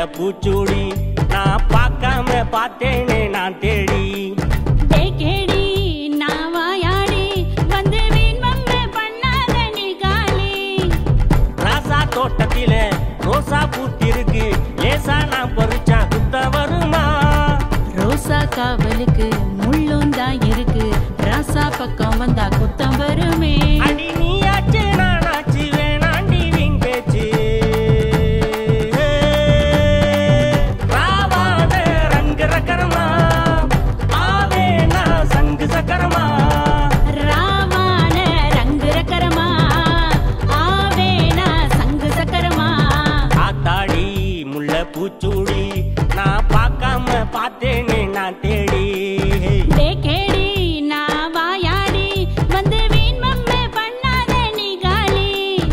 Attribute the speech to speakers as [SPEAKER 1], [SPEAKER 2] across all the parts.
[SPEAKER 1] பூச்சூடி நான் பார்க்காம பார்த்தேனே நான் தேடி
[SPEAKER 2] தேக்கேடி நான் வாயாடி வந்து வீண் வம்பு பண்ணாத நீ காலி
[SPEAKER 1] ராசா தோட்டத்தில ரோசா பூத்திருக்கு லேசா நான் பறிச்சா குத்த வருமா
[SPEAKER 2] ரோசா காவலுக்கு முள்ளும் தான் இருக்கு ராசா பக்கம் வந்தா குத்தம் வருமே
[SPEAKER 1] அடி நீயாச்சு நானாச்சு வேணாண்டி வீண் பேச்சு ராவான ரங்கு ரக்கரமா ஆவே நான் சங்கு சக்கரமா
[SPEAKER 2] ராமான ரங்கு ரக்கரமா ஆவேனா சங்கு சக்கரமா
[SPEAKER 1] ஆத்தாடி முள்ள பூச்சூடி நான் பார்க்காம பார்த்தேனே நான் தேடி
[SPEAKER 2] தேக்கேடி நான் வாயாடி வந்து வீண் வம்பு பண்ணாத நீ காலி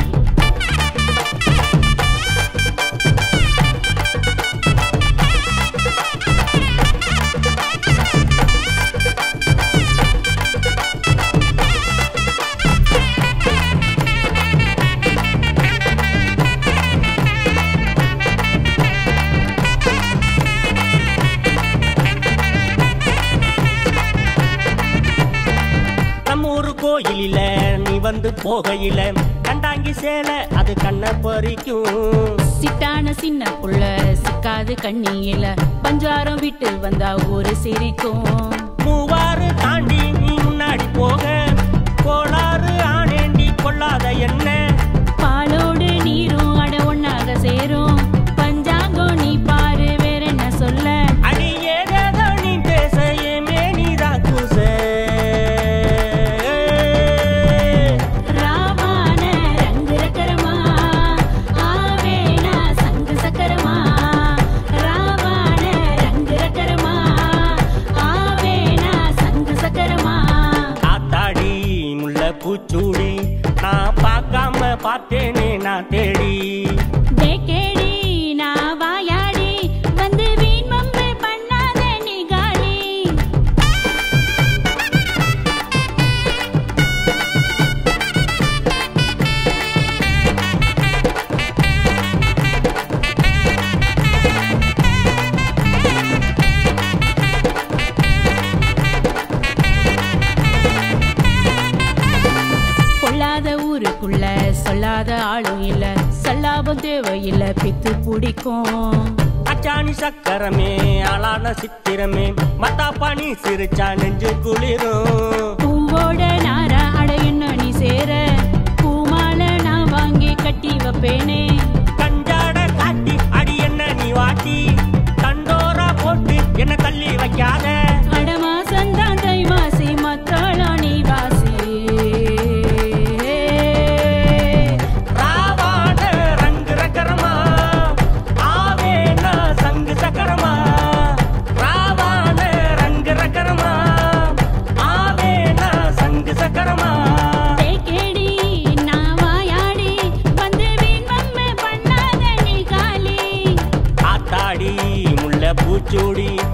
[SPEAKER 1] நம்ம ஊரு கோயிலில நீ வந்து போகையில கண்டாங்கி சேலை அது கண்ணை பறிக்கும்
[SPEAKER 2] சிட்டான சின்ன புள்ள சிக்காது கண்ணியில பஞ்சாரம் விட்டு வந்தா ஊரு சிரிக்கும்
[SPEAKER 1] மூவாறு தாண்டி நீ முன்னாடி போக கோளாறு ஆனேண்டி கொள்ளாத என்ன
[SPEAKER 2] பாலோடு நீரும் அட ஒன்னாக சேரும் பஞ்சாங்கம் நீ பாரு வேற என்ன சொல்ல
[SPEAKER 1] அடி ஏதேதோ நீ பேச ஏமே நீதான் கூச
[SPEAKER 2] ராமான ரங்கு ரக்கரமா ஆவேனா சங்கு சக்கரமா ராமான ரங்கு ரக்கரமா ஆவேனா சங்கு சக்கரமா
[SPEAKER 1] ஆத்தாடி முள்ள பூச்சூடி நான் பார்க்காம பார்த்தேனே நான் தேடி
[SPEAKER 2] தேக்கேடி நான் வாயாடி வந்து வீண் வம்பு பண்ணாத நீ காலி பொல்லாத ஊருக்குள்ள சொல்லாத ஆளும் இல்ல சல்லாபம் தேவையில்ல பித்து பிடிக்கும்
[SPEAKER 1] அச்சாணி சக்கரமே ஆளான சித்திரமே மத்தாப்பாணி சிரிச்சா நெஞ்சு குளிரும்
[SPEAKER 2] பூவோட நார அடையண்ண நீ சேர பூமால நான் வாங்கி கட்டி வைப்பேனே
[SPEAKER 1] கஞ்சாட காட்டி அடி என்ன நீ வாட்டி தண்டோரா போட்டு என்ன தள்ளி வைக்காத
[SPEAKER 2] அடமாசந்தான் தை மாசி மத்தாளா நீ வாசி
[SPEAKER 1] ராவான ரங்கு ரக்கரமா ஆவேனா சங்கு சக்கரமா ராவான ரங்கு ரக்கரமா ஆவேனா சங்கு சக்கரமா
[SPEAKER 2] தேக்கேடி நான் வாயாடி வந்து வீண் வம்பு பண்ணாத நீ காலி
[SPEAKER 1] ஆத்தாடி முள்ள பூச்சூடி